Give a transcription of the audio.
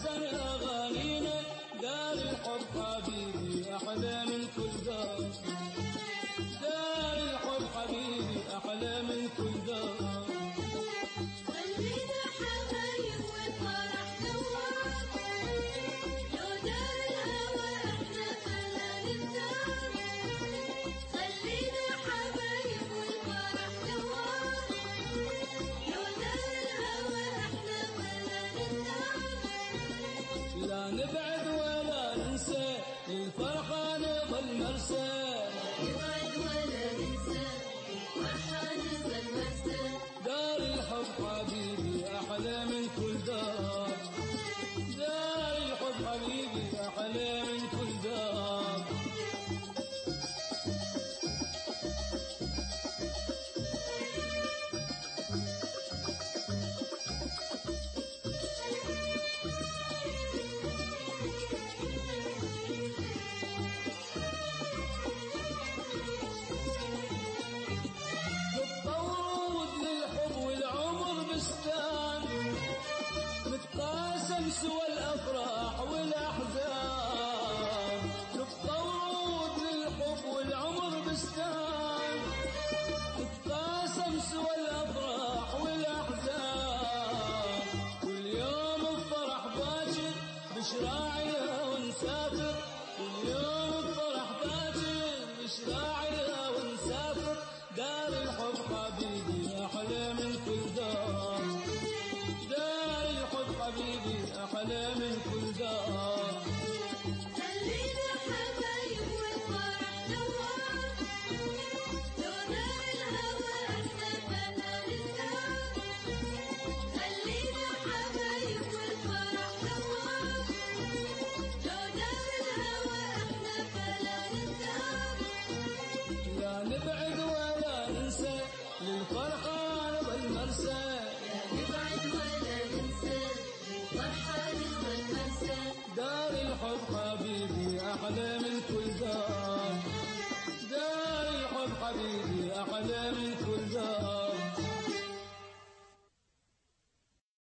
أحسن أغانينا دار الحب حبيبي أحلى من كل دار دار الحب حبيبي أحلى من كل دار خلينا حبايب والفرح دوار لو دار الهوى احنا فلا نختار خلينا حبايب والفرح دوار لو دار الهوى احنا فلا نختار لا نبعد ولا ننسى للفرحة نظل مرسى نبعد ولا ننسى فرحان المسا دار الحب حبيبي أحلى من كل دار دار الحب حبيبي أحلى من كل دار بالطود للحب والعمر بستان نتقاسم سوى الأفراح والأحزان بالطود للحب والعمر بستان نتقاسم سوى الأفراح والأحزان كل يوم الفرح باكر بشراعنا ونسافر كل يوم الفرح باكر بشراعنا ونسافر دار الحب حبيبي أحلى من كل دار دار الحب حبيبي أحلى من كل دار خلينا حبايب والفرح دوار لو دار الهوى احنا فلا نختار خلينا حبايب والفرح دوار لو دار الهوى احنا فلا نختار لا نبعد ولا ننسى للفرحة نظل مرسى نبعد ولا ننسى فرحان والمسا دار الحب حبيبي أحلى من كل دار دار الحب حبيبي أحلى من كل دار